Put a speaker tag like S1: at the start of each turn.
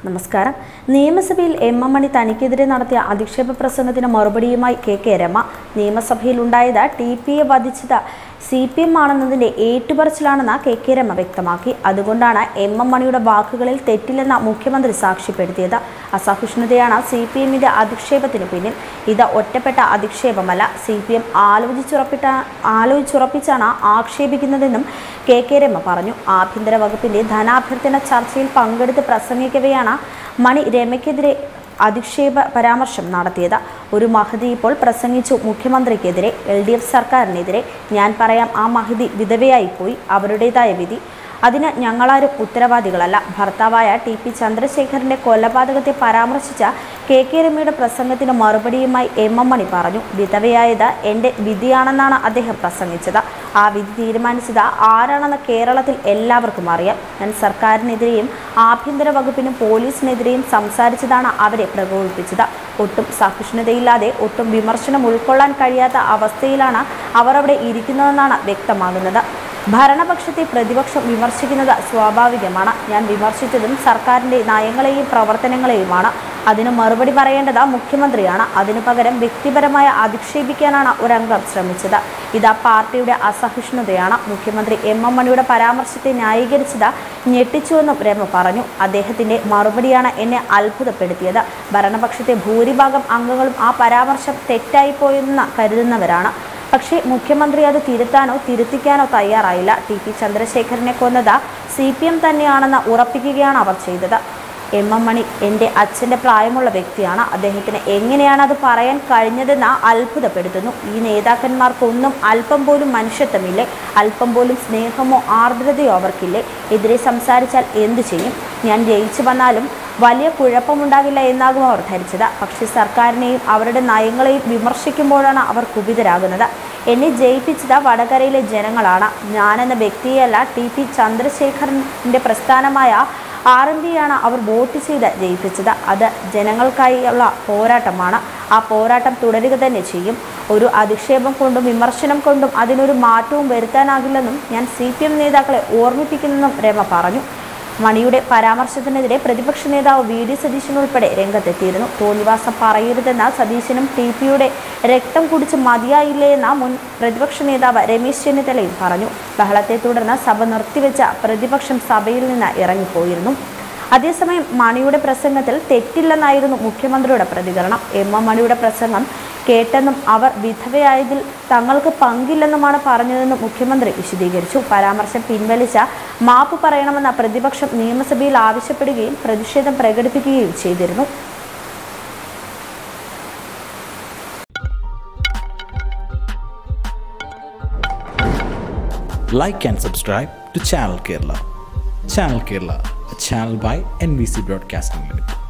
S1: നമസ്കാരം നിയമസഭയിൽ M M മണി തനിക്കെതിരെ നടത്തിയ അധിക്ഷേപ പ്രസംഗത്തിന് മറുപടിയുമായി കെ കെ രമ നിയമസഭയിൽ ഉണ്ടായത് ടി പിയെ വധിച്ചത് സി പി എം ആണെന്നതിന്റെ ഏറ്റുപറച്ചിലാണെന്ന് കെ കെ രമ വ്യക്തമാക്കി അതുകൊണ്ടാണ് എം എം മണിയുടെ വാക്കുകളിൽ തെറ്റില്ലെന്ന മുഖ്യമന്ത്രി സാക്ഷ്യപ്പെടുത്തിയത് അസഹിഷ്ണുതയാണ് സി പി എമ്മിന്റെ അധിക്ഷേപത്തിന് പിന്നിൽ ഇത് ഒറ്റപ്പെട്ട അധിക്ഷേപമല്ല സി പി എം ആലോചിച്ചുറപ്പിട്ട ആലോചിച്ചുറപ്പിച്ചാണ് ആക്ഷേപിക്കുന്നതെന്നും കെ കെ രമ പറഞ്ഞു ആഭ്യന്തര വകുപ്പിന്റെ ധനാഭ്യർത്ഥന ചർച്ചയിൽ പങ്കെടുത്ത് പ്രസംഗിക്കവെയാണ് മണി രമയ്ക്കെതിരെ അധിക്ഷേപ പരാമർശം നടത്തിയത് ഒരു മഹതി ഇപ്പോൾ പ്രസംഗിച്ചു മുഖ്യമന്ത്രിക്കെതിരെ എൽ ഡി എഫ് സർക്കാരിനെതിരെ ഞാൻ പറയാം ആ മഹതി വിധവയായിപ്പോയി അവരുടേതായ വിധി അതിന് ഞങ്ങളാരും ഉത്തരവാദികളല്ല ഭർത്താവായ ടി പി ചന്ദ്രശേഖരന്റെ കൊലപാതകത്തെ പരാമർശിച്ച കെ കെ രമയുടെ പ്രസംഗത്തിന് മറുപടിയുമായി എം എം മണി പറഞ്ഞു വിധവയായത് എൻ്റെ വിധിയാണെന്നാണ് അദ്ദേഹം പ്രസംഗിച്ചത് ആ വിധി തീരുമാനിച്ചത് ആരാണെന്ന് കേരളത്തിൽ എല്ലാവർക്കും അറിയാം ഞാൻ സർക്കാരിനെതിരെയും ആഭ്യന്തര വകുപ്പിനും പോലീസിനെതിരെയും സംസാരിച്ചതാണ് അവരെ പ്രകോപിപ്പിച്ചത് ഒട്ടും സഹിഷ്ണുതയില്ലാതെ ഒട്ടും വിമർശനം ഉൾക്കൊള്ളാൻ കഴിയാത്ത അവസ്ഥയിലാണ് അവർ അവിടെ ഇരിക്കുന്നതെന്നാണ് വ്യക്തമാകുന്നത് ഭരണപക്ഷത്തെ പ്രതിപക്ഷം വിമർശിക്കുന്നത് സ്വാഭാവികമാണ് ഞാൻ വിമർശിച്ചതും സർക്കാരിൻ്റെ നയങ്ങളെയും പ്രവർത്തനങ്ങളെയുമാണ് അതിന് മറുപടി പറയേണ്ടത് മുഖ്യമന്ത്രിയാണ് അതിനു പകരം വ്യക്തിപരമായ അധിക്ഷേപിക്കാനാണ് ഒരംഗം ശ്രമിച്ചത് ഇത് ആ പാർട്ടിയുടെ അസഹിഷ്ണുതയാണ് മുഖ്യമന്ത്രി എം എം മണിയുടെ പരാമർശത്തെ ന്യായീകരിച്ചത് ഞെട്ടിച്ചുവെന്നും രമ പറഞ്ഞു അദ്ദേഹത്തിന്റെ മറുപടിയാണ് എന്നെ അത്ഭുതപ്പെടുത്തിയത് ഭരണപക്ഷത്തെ ഭൂരിഭാഗം അംഗങ്ങളും ആ പരാമർശം തെറ്റായിപ്പോയെന്ന് കരുതുന്നവരാണ് പക്ഷേ മുഖ്യമന്ത്രി അത് തിരുത്താനോ തിരുത്തിക്കാനോ തയ്യാറായില്ല ടി പി ചന്ദ്രശേഖരനെ കൊന്നത് സി പി എം തന്നെയാണെന്ന് ഉറപ്പിക്കുകയാണ് അവർ ചെയ്തത് എം എം മണി എൻ്റെ അച്ഛൻ്റെ പ്രായമുള്ള വ്യക്തിയാണ് അദ്ദേഹത്തിന് എങ്ങനെയാണ് അത് പറയാൻ കഴിഞ്ഞതെന്ന് അത്ഭുതപ്പെടുത്തുന്നു ഈ നേതാക്കന്മാർക്കൊന്നും അല്പം പോലും മനുഷ്യത്വമില്ലേ അല്പം പോലും സ്നേഹമോ ആർദ്രതയോ അവർക്കില്ലേ എതിരെ സംസാരിച്ചാൽ എന്തു ചെയ്യും ഞാൻ ജയിച്ചു വന്നാലും വലിയ കുഴപ്പമുണ്ടാകില്ല എന്നാകും അവർ ധരിച്ചത് പക്ഷേ സർക്കാരിനെയും അവരുടെ നയങ്ങളെയും വിമർശിക്കുമ്പോഴാണ് അവർ കുപിതരാകുന്നത് എന്നെ ജയിപ്പിച്ചത് വടകരയിലെ ജനങ്ങളാണ് ഞാനെന്ന വ്യക്തിയല്ല ടി പി ചന്ദ്രശേഖരൻ്റെ പ്രസ്ഥാനമായ ആർ എം പിയാണ് അവർ വോട്ട് ചെയ്ത് ജയിപ്പിച്ചത് അത് ജനങ്ങൾക്കായുള്ള പോരാട്ടമാണ് ആ പോരാട്ടം തുടരുക തന്നെ ചെയ്യും ഒരു അധിക്ഷേപം കൊണ്ടും വിമർശനം കൊണ്ടും അതിനൊരു മാറ്റവും വരുത്താനാകില്ലെന്നും ഞാൻ സി പി എം നേതാക്കളെ ഓർമ്മിപ്പിക്കുന്നെന്നും രമ പറഞ്ഞു മണിയുടെ പരാമർശത്തിനെതിരെ പ്രതിപക്ഷ നേതാവ് വി ഡി സതീശൻ ഉൾപ്പെടെ രംഗത്തെത്തിയിരുന്നു തോന്നിവാസം പറയരുതെന്ന സതീശനും ടി പിയുടെ രക്തം കുടിച്ച് മതിയായില്ലേ എന്ന മുൻ പ്രതിപക്ഷ നേതാവ് രമേശ് ചെന്നിത്തലയും പറഞ്ഞു ബഹളത്തെ തുടർന്ന് സഭ നിർത്തിവെച്ച പ്രതിപക്ഷം സഭയിൽ നിന്ന് ഇറങ്ങിപ്പോയിരുന്നു അതേസമയം മണിയുടെ പ്രസംഗത്തിൽ തെറ്റില്ലെന്നായിരുന്നു മുഖ്യമന്ത്രിയുടെ പ്രതികരണം എം എം മണിയുടെ പ്രസംഗം കേട്ടെന്നും അവർ വിധവയായതിൽ തങ്ങൾക്ക് പങ്കില്ലെന്നുമാണ് പറഞ്ഞതെന്നും മുഖ്യമന്ത്രി വിശദീകരിച്ചു പരാമർശം പിൻവലിച്ച മാപ്പ് പറയണമെന്ന പ്രതിപക്ഷം നിയമസഭയിൽ ആവശ്യപ്പെടുകയും പ്രതിഷേധം പ്രകടിപ്പിക്കുകയും ചെയ്തിരുന്നു
S2: like and subscribe to Channel Kerala. Channel Kerala, a channel by NBC Broadcasting Limited.